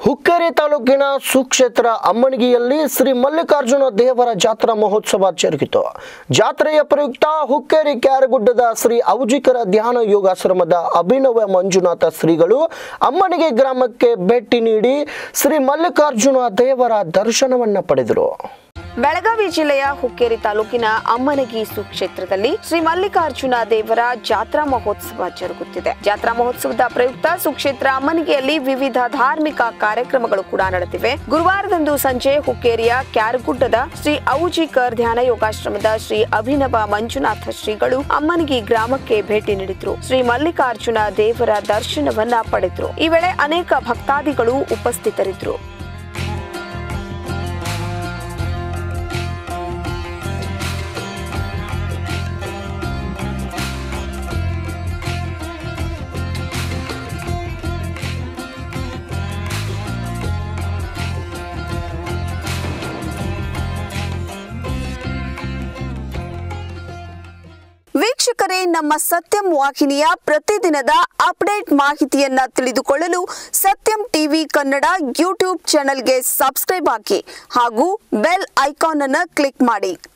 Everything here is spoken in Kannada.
ಹುಕ್ಕೇರಿ ತಾಲೂಕಿನ ಸುಕ್ಷೇತ್ರ ಅಮ್ಮಣಗಿಯಲ್ಲಿ ಶ್ರೀ ಮಲ್ಲಿಕಾರ್ಜುನ ದೇವರ ಜಾತ್ರಾ ಮಹೋತ್ಸವ ಜರುಗಿತು ಜಾತ್ರೆಯ ಪ್ರಯುಕ್ತ ಹುಕ್ಕೇರಿ ಕ್ಯಾರಗುಡ್ಡದ ಶ್ರೀ ಔಜಿಕರ ಧ್ಯಾನ ಯೋಗಾಶ್ರಮದ ಅಭಿನವ ಮಂಜುನಾಥ ಶ್ರೀಗಳು ಅಮ್ಮಣಿಗೆ ಗ್ರಾಮಕ್ಕೆ ಭೇಟಿ ನೀಡಿ ಶ್ರೀ ಮಲ್ಲಿಕಾರ್ಜುನ ದೇವರ ದರ್ಶನವನ್ನ ಪಡೆದರು ಬೆಳಗಾವಿ ಜಿಲ್ಲೆಯ ಹುಕ್ಕೇರಿ ತಾಲೂಕಿನ ಅಮ್ಮನಗಿ ಸುಕ್ಷೇತ್ರದಲ್ಲಿ ಶ್ರೀ ಮಲ್ಲಿಕಾರ್ಜುನ ದೇವರ ಜಾತ್ರಾ ಮಹೋತ್ಸವ ಜರುಗುತ್ತಿದೆ ಜಾತ್ರಾ ಮಹೋತ್ಸವದ ಪ್ರಯುಕ್ತ ಸುಕ್ಷೇತ್ರ ಅಮ್ಮನಿಗೆಯಲ್ಲಿ ವಿವಿಧ ಧಾರ್ಮಿಕ ಕಾರ್ಯಕ್ರಮಗಳು ಕೂಡ ನಡೆದಿವೆ ಗುರುವಾರದಂದು ಸಂಜೆ ಹುಕ್ಕೇರಿಯ ಕ್ಯಾರಗುಡ್ಡದ ಶ್ರೀ ಔಜಿಕರ್ ಧ್ಯಾನ ಯೋಗಾಶ್ರಮದ ಶ್ರೀ ಅಭಿನವ ಮಂಜುನಾಥ ಶ್ರೀಗಳು ಅಮ್ಮನಿಗಿ ಗ್ರಾಮಕ್ಕೆ ಭೇಟಿ ನೀಡಿದ್ರು ಶ್ರೀ ಮಲ್ಲಿಕಾರ್ಜುನ ದೇವರ ದರ್ಶನವನ್ನ ಪಡೆದ್ರು ಈ ವೇಳೆ ಅನೇಕ ಭಕ್ತಾದಿಗಳು ಉಪಸ್ಥಿತರಿದ್ದರು ವೀಕ್ಷಕರೇ ನಮ್ಮ ಸತ್ಯಂ ವಾಹಿನಿಯ ಪ್ರತಿದಿನದ ಅಪ್ಡೇಟ್ ಮಾಹಿತಿಯನ್ನ ತಿಳಿದುಕೊಳ್ಳಲು ಸತ್ಯಂ ಟಿವಿ ಕನ್ನಡ ಯೂಟ್ಯೂಬ್ ಚಾನೆಲ್ಗೆ ಸಬ್ಸ್ಕ್ರೈಬ್ ಹಾಕಿ ಹಾಗೂ ಬೆಲ್ ಐಕಾನ್ ಅನ್ನು ಕ್ಲಿಕ್ ಮಾಡಿ